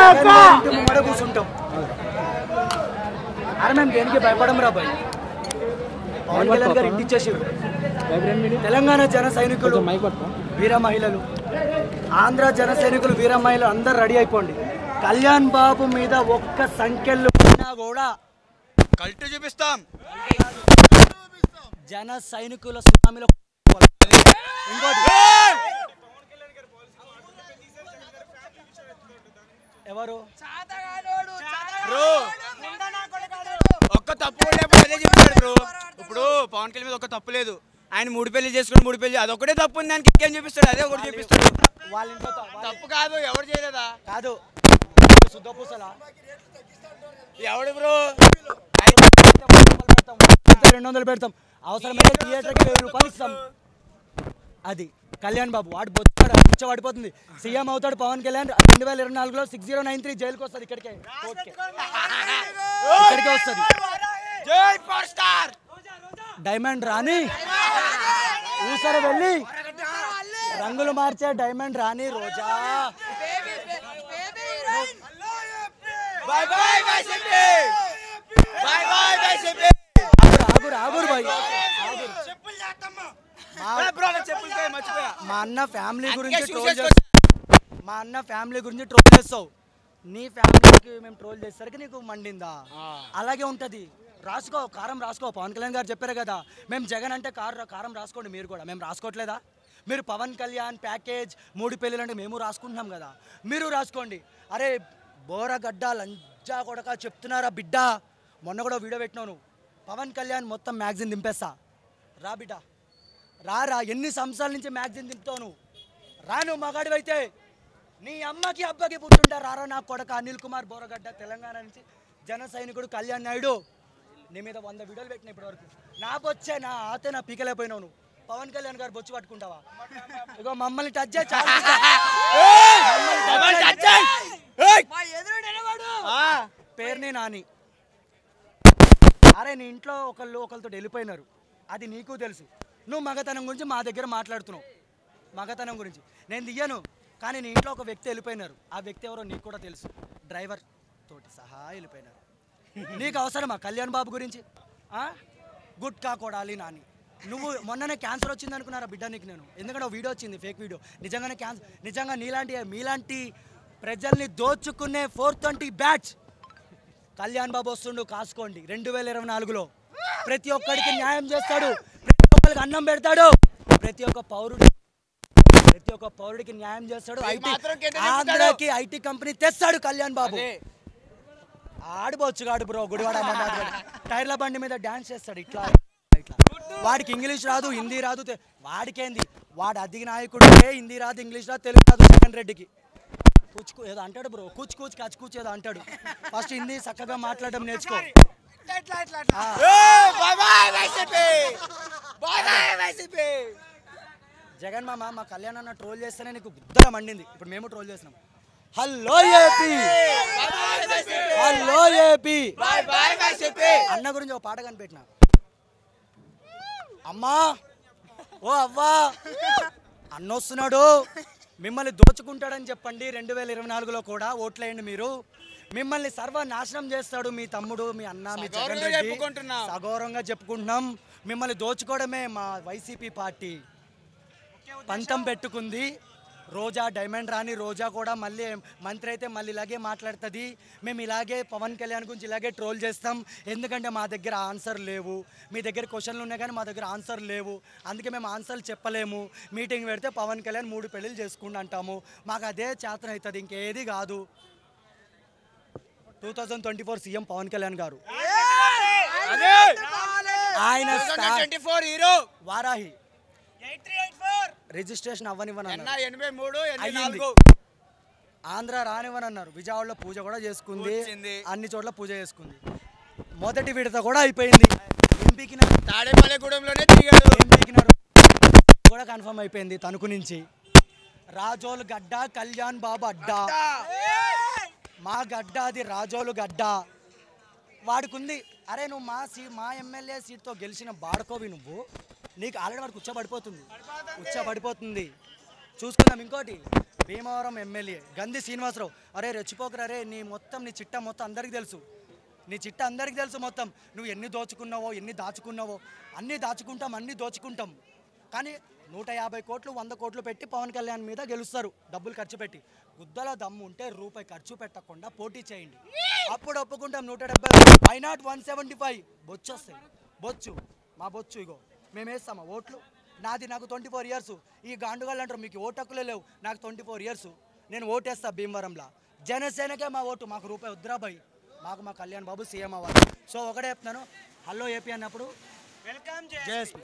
ఇంటి ముంగడ కూర్చుంటాం అరే మేము దేనికి భయపడం రా భయ్ పవన్ కళ్యాణ్ గారు ఇంటి ఇచ్చేసారు తెలంగాణ జన సైనికులు వీర మహిళలు ఆంధ్ర జన సైనికులు వీర మహిళలు అందరు రెడీ అయిపోండి కళ్యాణ్ బాబు మీద ఒక్క సంఖ్యలు ఉన్నా కూడా కల్టు చూపిస్తాం జన సైనికుల సునామీలో ఇంకోటి ఎవరు బ్రో ఒక్క తప్పు కూడా లేకపోతే అదే చెప్తాడు బ్రో ఇప్పుడు పవన్ కళ్యాణ్ మీద ఒక్క తప్పు లేదు ఆయన మూడు పెళ్లి చేసుకుని మూడు పెళ్లి అది ఒకటే తప్పు ఉంది దానికి ఇంకేం చూపిస్తాడు అదే ఒకటి చూపిస్తాడు వాళ్ళ ఇంట్లో త- వాళ్ళ- తప్పు కాదు ఎవరు చేయలేదా కాదు శుద్ధ పూసలా ఎవడు బ్రో రెండు వందలు పెడతాం అవసరమైతే థియేటర్కి వెయ్యి రూపాయలు ఇస్తాం అది కళ్యాణ్ బాబు వాడు బొచ్చాడు పిచ్చ పడిపోతుంది సీఎం అవుతాడు పవన్ కళ్యాణ్ రెండు వేల ఇరవై నాలుగులో సిక్స్ జీరో నైన్ త్రీ జైలుకి వస్తుంది ఇక్కడికే కోర్టుకే. ఇక్కడికే వస్తుంది జై పవర్ స్టార్ డైమండ్ రాని ఊసర వెళ్ళి రంగులు మార్చే diamond Rani Roja bye bye YCP bye bye YCP ఆగురు ఆగురు ఆగురు బాయ్ బ్రో నాకు చెప్పులు పోయి మర్చిపోయా మా అన్న ఫ్యామిలీ గురించి అందుకే ట్రోల్ shoes చేస్తావు మా అన్న ఫ్యామిలీ గురించి ట్రోల్ చేస్తావు నీ ఫ్యామిలీకి మేము ట్రోల్ చేసేసరికి నీకు మండిందా అలాగే ఉంటది రాసుకో కారం రాసుకో పవన్ కళ్యాణ్ గారు చెప్పారు కదా మేము జగన్ అంటే కారు కారం రాసుకోండి మీరు కూడా మేము రాసుకోవట్లేదా మీరు పవన్ కళ్యాణ్ ప్యాకేజ్ మూడు పెళ్ళిళ్ళు అంటే మేము రాసుకుంటున్నాం కదా మీరు రాసుకోండి అరే బోరగడ్డ లంజా కొడక చెప్తున్నారా బిడ్డ మొన్న కూడా వీడియో పెట్టినావు నువ్వు పవన్ కళ్యాణ్ మొత్తం మ్యాగజిన్ దింపేస్తా రా బిడ్డ రా రా ఎన్ని సంవత్సరాల నుంచి మ్యాగజిన్ దింపుతావు నువ్వు రా నువ్వు మగాడివైతే నీ అమ్మకి అబ్బకి పుట్టుంటా రారా నా కొడక అనిల్ కుమార్ బోరగడ్డ తెలంగాణ నుంచి జన సైనికుడు కళ్యాణ్ నాయుడు నీ మీద వంద వీడియోలు పెట్టిన ఇప్పటి వరకు నా బొచ్చే నా ఆతే నా పీకలేకపోయినావు నువ్వు పవన్ కళ్యాణ్ గారు బొచ్చు పట్టుకుంటావా ఇగో మమ్మల్ని టచ్ చేయి చాలు మమ్మల్ని touch చేయి. పేరుని నాని అరే నీ ఇంట్లో ఒకళ్ళు ఒకరితో వెళ్ళిపోయినారు అది నీకు తెలుసు నువ్వు మగతనం గురించి మా దగ్గర మాట్లాడుతున్నావు మగతనం గురించి నేను దియ్యను కానీ నీ ఇంట్లో ఒక వ్యక్తి వెళ్ళిపోయినారు ఆ వ్యక్తి ఎవరో నీకు కూడా తెలుసు డ్రైవర్ తోటి సహా వెళ్ళిపోయినారు నీకు అవసరమా కళ్యాణ్ బాబు గురించి ఆ? గుట్కా కొడాలి నాని నువ్వు మొన్ననే క్యాన్సర్ వచ్చింది అనుకున్నారా బిడ్డ నీకు నేను ఎందుకంటే ఒక వీడియో వచ్చింది ఫేక్ వీడియో నిజంగానే క్యాన్సర్ నిజంగా నీలాంటి మీలాంటి ప్రజల్ని దోచుకునే four twenty batch Kalyan Babu వస్తుండు కాసుకోండి రెండు వేల ఇరవై నాలుగులో ప్రతి ఒక్కడికి న్యాయం చేస్తాడు ప్రతి ఒక్కరికి అన్నం పెడతాడు ప్రతి ఒక్క పౌరుడు ప్రతి ఒక్క పౌరుడికి న్యాయం చేస్తాడు మీకు ఐటీ మాత్రం కింద దింపుతాడు. ఆంధ్రాకి ఐటీ కంపెనీ తెస్తాడు కళ్యాణ్ బాబు అదే. ఆడిపోవచ్చు కాడు బ్రో గుడివాడ అమర్నాథ్ గాడు. టైర్ల బండి మీద డాన్స్ చేస్తాడు ఇట్లా ఇట్లా వాడికి ఇంగ్లీష్ రాదు హిందీ రాదు తె- వాడికేంది వాడు అధిక నాయకుడికే హిందీ రాదు ఇంగ్లీష్ రాదు తెలుగు రాదు జగన్ రెడ్డికి కూచుకు ఏదో అంటాడు బ్రో కూచు కూచు కచ్చు కూచు ఏదో అంటాడు ఫస్ట్ హిందీ చక్కగా మాట్లాడడం నేర్చుకో ఆ. Bye bye YCP bye bye YCP Jagan మామ మా కళ్యాణ్ అన్న ట్రోల్ చేస్తేనే నీకు గుద్దగా మండింది ఇప్పుడు మేము ట్రోల్ చేస్తున్నాం hello AP hello AP bye bye YCP అన్న గురించి ఒక పాట కనిపెట్టిన అమ్మా ఓ అవ్వా అన్న వస్తున్నాడు మిమ్మల్ని దోచుకుంటాడని చెప్పండి రెండు వేల ఇరవై నాలుగులో కూడా ఓట్లేయండి మీరు మిమ్మల్ని సర్వనాశనం చేస్తాడు మీ తమ్ముడు మీ అన్న మీ జగన్ సగౌరవంగా రెడ్డి చెప్పుకుంటున్నాం. సగౌరవంగా చెప్పుకుంటున్నాం మిమ్మల్ని దోచుకోవడమే మా వైసీపీ పార్టీ పంతం పెట్టుకుంది రోజా డైమండ్ రాని రోజా కూడా మళ్ళీ మంత్రి అయితే మళ్ళీ ఇలాగే మాట్లాడుతుంది మేము ఇలాగే పవన్ కళ్యాణ్ గురించి ఇలాగే ట్రోల్ చేస్తాం ఎందుకంటే మా దగ్గర ఆన్సర్ లేవు మీ దగ్గర క్వశ్చన్లు ఉన్నాయి కానీ మా దగ్గర ఆన్సర్ లేవు అందుకే మేము ఆన్సర్లు చెప్పలేము మీటింగ్ పెడితే పవన్ కళ్యాణ్ మూడు పెళ్ళిళ్ళు చేసుకుంటూ అంటాము మాకు అదే చేతన అవుతుంది ఇంకేది కాదు two thousand twenty four CM Pawan Kalyan గారు అదే ఆయన star twenty four hero Varahi registration అవ్వనివ్వను ఎన్న అన్నారు. ఎనభై మూడు ఎనభై అయ్యింది. నాలుగు ఆంధ్ర రానివ్వని అన్నారు విజయవాడలో పూజ కూడా చేసుకుంది వచ్చింది. అన్ని చోట్ల పూజ చేసుకుంది మొదటి విడత కూడా అయిపోయింది ఏం పీకినారు తాడేపల్లిగూడెంలోనే దిగాడు ఏం పీకినారు కూడా కన్ఫర్మ్ అయిపోయింది తణుకు నుంచి రాజోలు గడ్డ కళ్యాణ్ బాబు అడ్డా మా గడ్డ అది రాజోలు గడ్డ వాడుకుంది అరే నువ్వు మా సీ మా ఎమ్మెల్యే సీట్తో గెలిచిన బాడుకోవి నువ్వు నీకు ఆల్రెడీ వాడికి ఉచ్చబడిపోతుంది ఉచ్చబడిపోతుంది చూసుకుందాం ఇంకోటి భీమవరం ఎమ్మెల్యే గంది శ్రీనివాసరావు అరే రెచ్చిపోకరా రే నీ మొత్తం నీ చిట్ట మొత్తం అందరికీ తెలుసు నీ చిట్ట అందరికీ తెలుసు మొత్తం నువ్వు ఎన్ని దోచుకున్నావో ఎన్ని దాచుకున్నావో అన్నీ దాచుకుంటాం అన్నీ దోచుకుంటాం కానీ నూట యాభై కోట్లు వంద కోట్లు పెట్టి పవన్ కళ్యాణ్ మీద గెలుస్తారు డబ్బులు ఖర్చు పెట్టి గుద్దలో దమ్ము ఉంటే రూపాయి ఖర్చు పెట్టకుండా పోటీ చేయండి అప్పుడు ఒప్పుకుంటాం నూట డెబ్బై why not one seventy five బొచ్చు వస్తాయి బొచ్చు మా బొచ్చు ఇగో మేము వేస్తామా ఓట్లు నాది నాకు ట్వంటీ ఫోర్ ఇయర్స్ ఈ గాండుగాళ్ళు అంటారు మీకు ఓటు హక్కులే లేవు నాకు ట్వంటీ ఫోర్ ఇయర్స్ నేను ఓటేస్తా భీమవరంలో జనసేనకే మా ఓటు మాకు రూపాయి వద్దురా భయ్ మాకు మా కళ్యాణ్ బాబు సీఎం అవ్వాలి సో ఒకటే చెప్తున్నాను హలో ఏపీ అన్నప్పుడు welcome JSP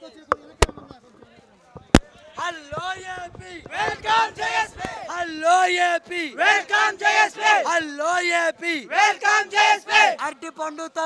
hello AP welcome JSP hello AP welcome JSP hello AP welcome JSP అరటి పండుతో